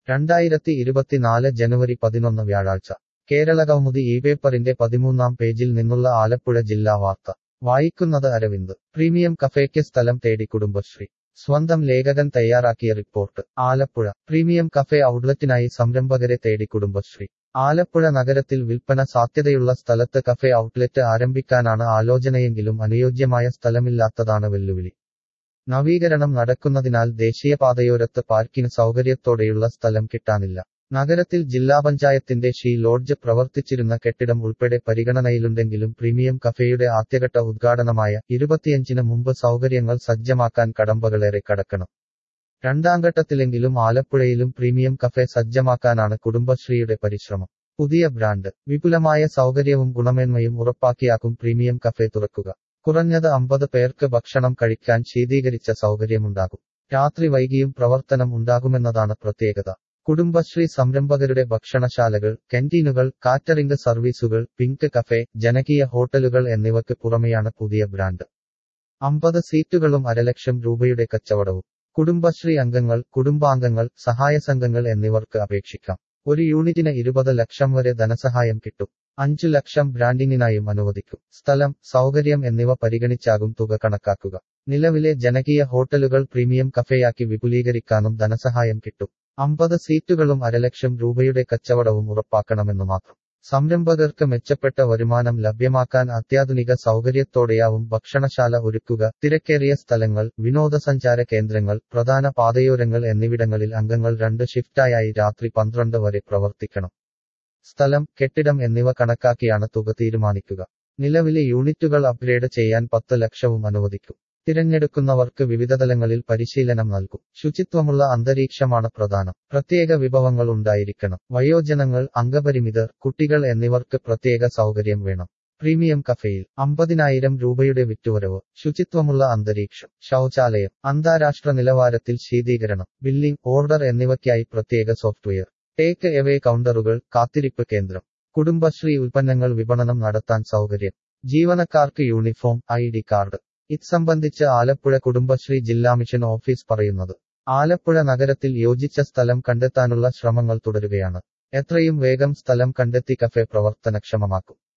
രണ്ടായിരത്തി ഇരുപത്തിനാല് ജനുവരി പതിനൊന്ന് വ്യാഴാഴ്ച കേരളകൗമുദി ഈ പേപ്പറിന്റെ പതിമൂന്നാം പേജിൽ നിന്നുള്ള ആലപ്പുഴ ജില്ലാ വാർത്ത വായിക്കുന്നത് അരവിന്ദ് പ്രീമിയം കഫേക്ക് സ്ഥലം തേടി കുടുംബശ്രീ സ്വന്തം ലേഖകൻ തയ്യാറാക്കിയ റിപ്പോർട്ട് ആലപ്പുഴ പ്രീമിയം കഫേ ഔട്ട്ലെറ്റിനായി സംരംഭകരെ തേടി കുടുംബശ്രീ ആലപ്പുഴ നഗരത്തിൽ വിൽപ്പന സാധ്യതയുള്ള സ്ഥലത്ത് കഫേ ഔട്ട്ലെറ്റ് ആരംഭിക്കാനാണ് ആലോചനയെങ്കിലും അനുയോജ്യമായ സ്ഥലമില്ലാത്തതാണ് വെല്ലുവിളി നവീകരണം നടക്കുന്നതിനാൽ ദേശീയപാതയോരത്ത് പാർക്കിന് സൗകര്യത്തോടെയുള്ള സ്ഥലം കിട്ടാനില്ല നഗരത്തിൽ ജില്ലാ പഞ്ചായത്തിന്റെ ഷീ ലോഡ്ജ് പ്രവർത്തിച്ചിരുന്ന കെട്ടിടം ഉൾപ്പെടെ പരിഗണനയിലുണ്ടെങ്കിലും പ്രീമിയം കഫേയുടെ ആദ്യഘട്ട ഉദ്ഘാടനമായ ഇരുപത്തിയഞ്ചിന് മുമ്പ് സൗകര്യങ്ങൾ സജ്ജമാക്കാൻ കടമ്പകളേറെ കടക്കണം രണ്ടാം ഘട്ടത്തിലെങ്കിലും ആലപ്പുഴയിലും പ്രീമിയം കഫേ സജ്ജമാക്കാനാണ് കുടുംബശ്രീയുടെ പരിശ്രമം പുതിയ ബ്രാൻഡ് വിപുലമായ സൗകര്യവും ഗുണമേന്മയും ഉറപ്പാക്കിയാക്കും പ്രീമിയം കഫേ തുറക്കുക കുറഞ്ഞത് അമ്പത് പേർക്ക് ഭക്ഷണം കഴിക്കാൻ ശീതീകരിച്ച സൗകര്യമുണ്ടാകും രാത്രി വൈകിയും പ്രവർത്തനം ഉണ്ടാകുമെന്നതാണ് പ്രത്യേകത കുടുംബശ്രീ സംരംഭകരുടെ ഭക്ഷണശാലകൾ കന്റീനുകൾ കാറ്ററിംഗ് സർവീസുകൾ പിങ്ക് കഫേ ജനകീയ ഹോട്ടലുകൾ എന്നിവയ്ക്ക് പുറമെയാണ് പുതിയ ബ്രാൻഡ് അമ്പത് സീറ്റുകളും അരലക്ഷം രൂപയുടെ കച്ചവടവും കുടുംബശ്രീ അംഗങ്ങൾ കുടുംബാംഗങ്ങൾ സഹായ സംഘങ്ങൾ എന്നിവർക്ക് അപേക്ഷിക്കാം ഒരു യൂണിറ്റിന് ഇരുപത് ലക്ഷം വരെ ധനസഹായം കിട്ടും അഞ്ചു ലക്ഷം ബ്രാൻഡിങ്ങിനായും അനുവദിക്കും സ്ഥലം സൗകര്യം എന്നിവ പരിഗണിച്ചാകും തുക കണക്കാക്കുക നിലവിലെ ജനകീയ ഹോട്ടലുകൾ പ്രീമിയം കഫേയാക്കി വിപുലീകരിക്കാനും ധനസഹായം കിട്ടും അമ്പത് സീറ്റുകളും അരലക്ഷം രൂപയുടെ കച്ചവടവും ഉറപ്പാക്കണമെന്നു മാത്രം സംരംഭകർക്ക് മെച്ചപ്പെട്ട വരുമാനം ലഭ്യമാക്കാൻ അത്യാധുനിക സൗകര്യത്തോടെയാവും ഭക്ഷണശാല ഒരുക്കുക തിരക്കേറിയ സ്ഥലങ്ങൾ വിനോദസഞ്ചാര കേന്ദ്രങ്ങൾ പ്രധാന പാതയോരങ്ങൾ എന്നിവിടങ്ങളിൽ അംഗങ്ങൾ രണ്ട് ഷിഫ്റ്റായി രാത്രി പന്ത്രണ്ട് വരെ പ്രവർത്തിക്കണം സ്ഥലം കെട്ടിടം എന്നിവ കണക്കാക്കിയാണ് തുക തീരുമാനിക്കുക നിലവിലെ യൂണിറ്റുകൾ അപ്ഗ്രേഡ് ചെയ്യാൻ പത്ത് ലക്ഷവും അനുവദിക്കും തിരഞ്ഞെടുക്കുന്നവർക്ക് വിവിധ തലങ്ങളിൽ പരിശീലനം നൽകും ശുചിത്വമുള്ള അന്തരീക്ഷമാണ് പ്രധാനം പ്രത്യേക വിഭവങ്ങൾ ഉണ്ടായിരിക്കണം വയോജനങ്ങൾ അംഗപരിമിതർ കുട്ടികൾ എന്നിവർക്ക് പ്രത്യേക സൗകര്യം വേണം പ്രീമിയം കഫേയിൽ അമ്പതിനായിരം രൂപയുടെ വിറ്റുവരവ് ശുചിത്വമുള്ള അന്തരീക്ഷം ശൗചാലയം അന്താരാഷ്ട്ര നിലവാരത്തിൽ ശീതീകരണം ബില്ലിംഗ് ഓർഡർ എന്നിവയ്ക്കായി പ്രത്യേക സോഫ്റ്റ്വെയർ ടേക്ക് എവേ കൗണ്ടറുകൾ കാത്തിരിപ്പ് കേന്ദ്രം കുടുംബശ്രീ ഉൽപ്പന്നങ്ങൾ വിപണനം നടത്താൻ സൗകര്യം ജീവനക്കാർക്ക് യൂണിഫോം ഐ ഡി കാർഡ് ഇത് സംബന്ധിച്ച് ആലപ്പുഴ കുടുംബശ്രീ ജില്ലാ മിഷൻ ഓഫീസ് പറയുന്നത് ആലപ്പുഴ നഗരത്തിൽ യോജിച്ച സ്ഥലം കണ്ടെത്താനുള്ള ശ്രമങ്ങൾ തുടരുകയാണ് എത്രയും വേഗം സ്ഥലം കണ്ടെത്തി കഫേ പ്രവർത്തനക്ഷമമാക്കും